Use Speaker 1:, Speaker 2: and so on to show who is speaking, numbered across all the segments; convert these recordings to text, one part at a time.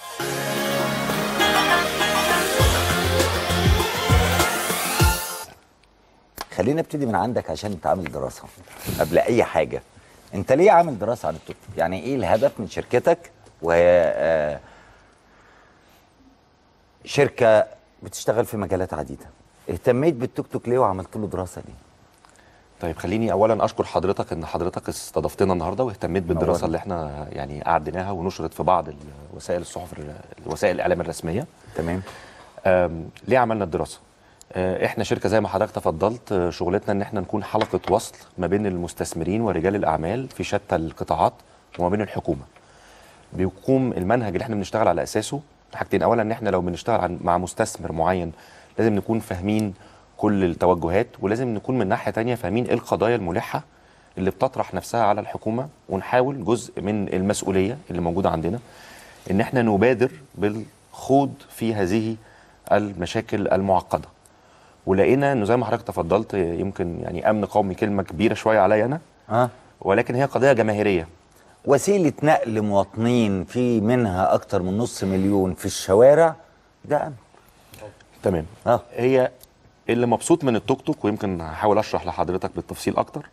Speaker 1: خلينا نبتدي من عندك عشان انت عامل دراسه قبل اي حاجه انت ليه عامل دراسه عن التوك توك يعني ايه الهدف من شركتك وهي آه، شركه بتشتغل في مجالات عديده اهتميت بالتوك توك ليه وعملت له دراسه ليه
Speaker 2: طيب خليني اولا اشكر حضرتك ان حضرتك استضفتنا النهارده واهتميت بالدراسه
Speaker 1: نورنا.
Speaker 2: اللي احنا يعني قعدناها ونشرت في بعض وسائل الصحف وسائل الاعلام الرسميه
Speaker 1: تمام
Speaker 2: أم، ليه عملنا الدراسه آه، احنا شركه زي ما حضرتك تفضلت آه، شغلتنا ان احنا نكون حلقه وصل ما بين المستثمرين ورجال الاعمال في شتى القطاعات وما بين الحكومه بيقوم المنهج اللي احنا بنشتغل على اساسه حاجتين اولا ان احنا لو بنشتغل عن- مع مستثمر معين لازم نكون فاهمين كل التوجهات ولازم نكون من ناحيه تانية فاهمين ايه القضايا الملحه اللي بتطرح نفسها على الحكومه ونحاول جزء من المسؤوليه اللي موجوده عندنا ان احنا نبادر بالخوض في هذه المشاكل المعقده ولقينا انه زي ما حضرتك تفضلت يمكن يعني امن قومي كلمه كبيره شويه عليا انا
Speaker 1: اه
Speaker 2: ولكن هي قضيه جماهيريه
Speaker 1: وسيله نقل مواطنين في منها اكتر من نص مليون في الشوارع ده امن
Speaker 2: تمام
Speaker 1: اه
Speaker 2: هي اللي مبسوط من التوك توك ويمكن هحاول اشرح لحضرتك بالتفصيل اكتر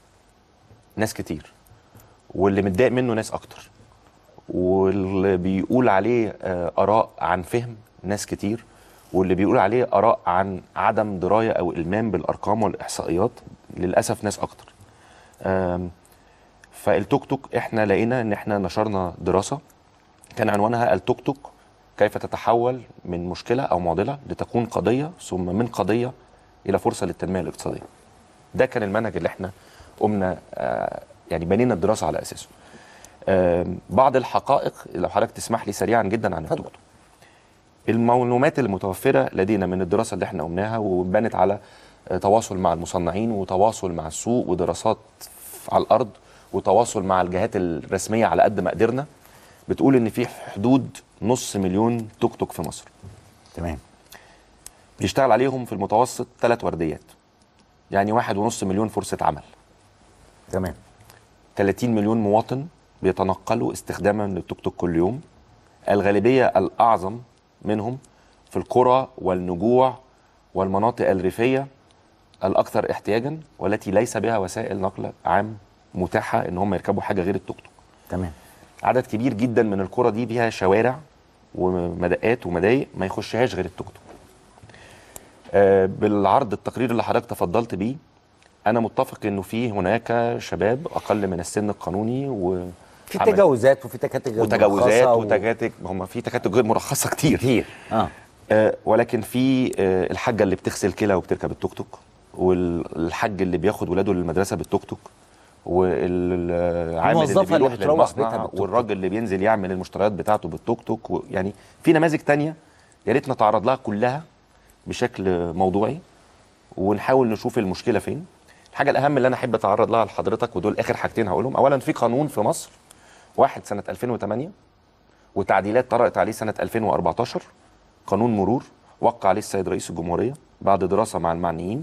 Speaker 2: ناس كتير واللي متضايق منه ناس اكتر واللي بيقول عليه آه، اراء عن فهم ناس كتير واللي بيقول عليه اراء عن عدم درايه او المام بالارقام والاحصائيات للاسف ناس اكتر آم، فالتوك توك احنا لقينا ان احنا نشرنا دراسه كان عنوانها التوك توك كيف تتحول من مشكله او معضله لتكون قضيه ثم من قضيه الى فرصه للتنميه الاقتصاديه. ده كان المنهج اللي احنا قمنا آه، يعني بنينا الدراسه على اساسه. آم، بعض الحقائق لو حضرتك تسمح لي سريعا جدا عن التوك توك. المعلومات المتوفره لدينا من الدراسه اللي احنا قمناها وبنت على آه، تواصل مع المصنعين وتواصل مع السوق ودراسات على الارض وتواصل مع الجهات الرسميه على قد ما قدرنا بتقول ان في حدود نص مليون توك توك في مصر
Speaker 1: تمام
Speaker 2: بيشتغل عليهم في المتوسط ثلاث ورديات يعني واحد ونص مليون فرصة عمل
Speaker 1: تمام
Speaker 2: 30 مليون مواطن بيتنقلوا استخداما للتوك توك كل يوم الغالبية الأعظم منهم في القرى والنجوع والمناطق الريفية الأكثر احتياجا والتي ليس بها وسائل نقل عام متاحة إن هم يركبوا حاجة غير التوك توك
Speaker 1: تمام
Speaker 2: عدد كبير جدا من القرى دي فيها شوارع ومدقات ومضايق ما يخشهاش غير التوك توك آه، بالعرض التقرير اللي حضرتك تفضلت بيه انا متفق انه في هناك شباب اقل من السن القانوني و
Speaker 1: في
Speaker 2: عمل-
Speaker 1: تجاوزات وفي تكاتك غير
Speaker 2: وتجاوزات
Speaker 1: مرخصة و-
Speaker 2: وتكاتك هم في تكاتك غير مرخصه كتير
Speaker 1: كتير اه
Speaker 2: آه، ولكن في آه، الحاجه اللي بتغسل كلى وبتركب التوك توك والحاج اللي بياخد ولاده للمدرسه بالتوك توك والعامل اللي
Speaker 1: الموظفة اللي
Speaker 2: بيروح
Speaker 1: بتروح
Speaker 2: للمصنع
Speaker 1: بيتها بالتوك توك.
Speaker 2: والراجل اللي بينزل يعمل المشتريات بتاعته بالتوك توك و- يعني في نماذج تانية يا ريت نتعرض لها كلها بشكل موضوعي ونحاول نشوف المشكله فين الحاجه الاهم اللي انا احب اتعرض لها لحضرتك ودول اخر حاجتين هقولهم اولا في قانون في مصر واحد سنه 2008 وتعديلات طرأت عليه سنه 2014 قانون مرور وقع عليه السيد رئيس الجمهوريه بعد دراسه مع المعنيين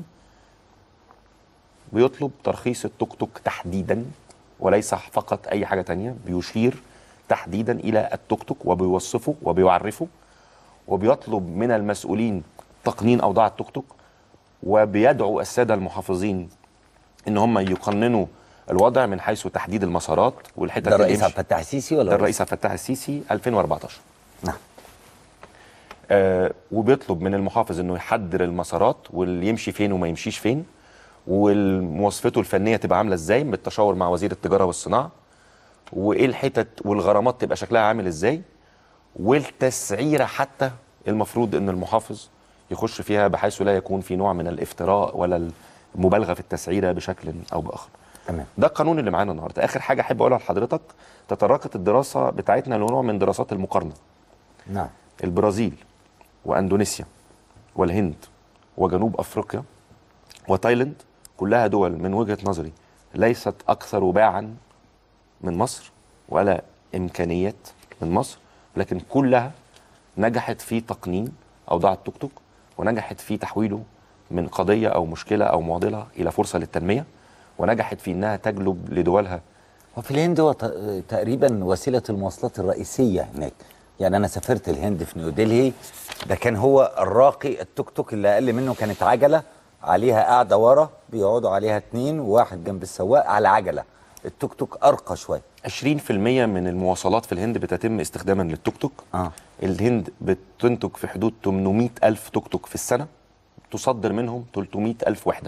Speaker 2: بيطلب ترخيص التوك توك تحديدا وليس فقط اي حاجه تانية بيشير تحديدا الى التوك توك وبيوصفه وبيعرفه وبيطلب من المسؤولين تقنين اوضاع التوك توك وبيدعو الساده المحافظين ان هم يقننوا الوضع من حيث تحديد المسارات والحتت
Speaker 1: ده
Speaker 2: اللي
Speaker 1: الرئيس
Speaker 2: يمشي-
Speaker 1: عبد الفتاح السيسي ولا
Speaker 2: ده الرئيس عبد الفتاح السيسي 2014
Speaker 1: نعم
Speaker 2: آه وبيطلب من المحافظ انه يحدد المسارات واللي يمشي فين وما يمشيش فين ومواصفته الفنيه تبقى عامله ازاي بالتشاور مع وزير التجاره والصناعه وايه الحتت والغرامات تبقى شكلها عامل ازاي والتسعيره حتى المفروض ان المحافظ يخش فيها بحيث لا يكون في نوع من الافتراء ولا المبالغه في التسعيره بشكل او باخر
Speaker 1: تمام
Speaker 2: ده القانون اللي معانا النهارده اخر حاجه احب اقولها لحضرتك تطرقت الدراسه بتاعتنا لنوع من دراسات المقارنه
Speaker 1: نعم
Speaker 2: البرازيل واندونيسيا والهند وجنوب افريقيا وتايلاند كلها دول من وجهه نظري ليست اكثر باعا من مصر ولا امكانيات من مصر لكن كلها نجحت في تقنين اوضاع التوك توك ونجحت في تحويله من قضيه او مشكله او معضله الى فرصه للتنميه ونجحت في انها تجلب لدولها
Speaker 1: وفي الهند هو ت- تقريبا وسيله المواصلات الرئيسيه هناك يعني انا سافرت الهند في نيودلهي ده كان هو الراقي التوك توك اللي اقل منه كانت عجله عليها قاعده ورا بيقعدوا عليها اتنين وواحد جنب السواق على عجله التوك توك ارقى شويه
Speaker 2: 20% من المواصلات في الهند بتتم استخداما للتوك توك
Speaker 1: اه
Speaker 2: الهند بتنتج في حدود 800 ألف توك توك في السنة تصدر منهم 300 ألف وحدة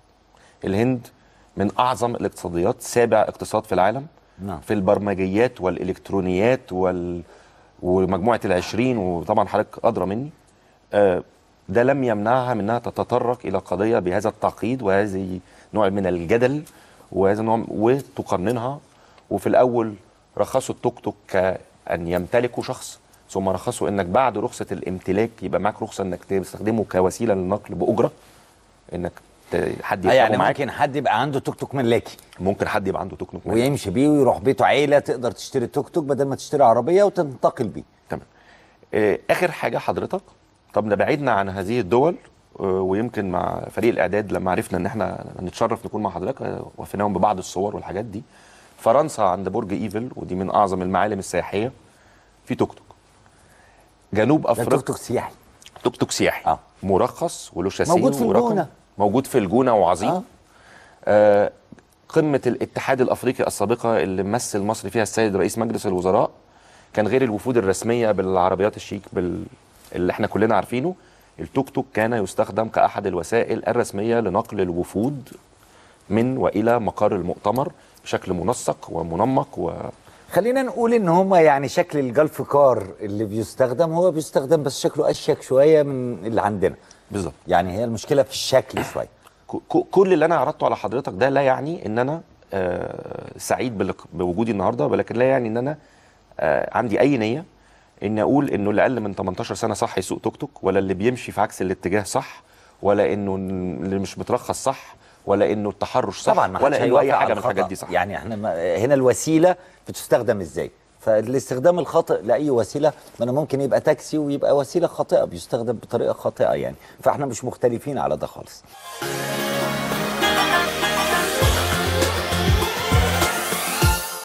Speaker 2: الهند من أعظم الاقتصاديات سابع اقتصاد في العالم
Speaker 1: نعم.
Speaker 2: في البرمجيات والإلكترونيات وال... ومجموعة العشرين وطبعا حضرتك أدرى مني آه، ده لم يمنعها من أنها تتطرق إلى قضية بهذا التعقيد وهذه نوع من الجدل وهذا النوع وتقننها وفي الأول رخصوا التوك توك كأن يمتلكه شخص ثم رخصوا انك بعد رخصه الامتلاك يبقى معاك رخصه انك تستخدمه كوسيله للنقل باجره انك ت- حد
Speaker 1: آه
Speaker 2: يركبه
Speaker 1: يعني
Speaker 2: معاك
Speaker 1: ممكن حد يبقى عنده توك توك ملاكي
Speaker 2: ممكن حد يبقى عنده توك توك معاك.
Speaker 1: ويمشي بيه ويروح بيته عيله تقدر تشتري توك توك بدل ما تشتري عربيه وتنتقل بيه
Speaker 2: تمام آه، اخر حاجه حضرتك طب ده بعيدنا عن هذه الدول آه، ويمكن مع فريق الاعداد لما عرفنا ان احنا نتشرف نكون مع حضرتك آه، وفيناهم ببعض الصور والحاجات دي فرنسا عند برج ايفل ودي من اعظم المعالم السياحيه في توك توك جنوب
Speaker 1: ده
Speaker 2: افريقيا
Speaker 1: توك توك سياحي
Speaker 2: توك توك سياحي
Speaker 1: آه.
Speaker 2: مرخص وله شاسيه
Speaker 1: موجود في
Speaker 2: ورقم.
Speaker 1: الجونة.
Speaker 2: موجود في الجونه وعظيم
Speaker 1: آه.
Speaker 2: آه. آه قمه الاتحاد الافريقي السابقه اللي مثل مصر فيها السيد رئيس مجلس الوزراء كان غير الوفود الرسميه بالعربيات الشيك بال... اللي احنا كلنا عارفينه التوك توك كان يستخدم كاحد الوسائل الرسميه لنقل الوفود من والى مقر المؤتمر بشكل منسق ومنمق و...
Speaker 1: خلينا نقول ان هما يعني شكل الجلف كار اللي بيستخدم هو بيستخدم بس شكله اشيك شويه من اللي عندنا
Speaker 2: بالظبط
Speaker 1: يعني هي المشكله في الشكل شويه
Speaker 2: ك- ك- كل اللي انا عرضته على حضرتك ده لا يعني ان انا آه، سعيد بلق- بوجودي النهارده ولكن لا يعني ان انا آه، عندي اي نيه ان اقول انه اللي اقل من 18 سنه صح يسوق توك توك ولا اللي بيمشي في عكس الاتجاه صح ولا انه اللي مش مترخص صح ولا انه التحرش صح
Speaker 1: طبعا ما
Speaker 2: ولا
Speaker 1: حدش
Speaker 2: انه اي
Speaker 1: هيوافق
Speaker 2: حاجه
Speaker 1: على
Speaker 2: من الحاجات
Speaker 1: الخطأ.
Speaker 2: دي صح
Speaker 1: يعني احنا ما هنا الوسيله بتستخدم ازاي فالاستخدام الخاطئ لاي وسيله ما انا ممكن يبقى تاكسي ويبقى وسيله خاطئه بيستخدم بطريقه خاطئه يعني فاحنا مش مختلفين على ده خالص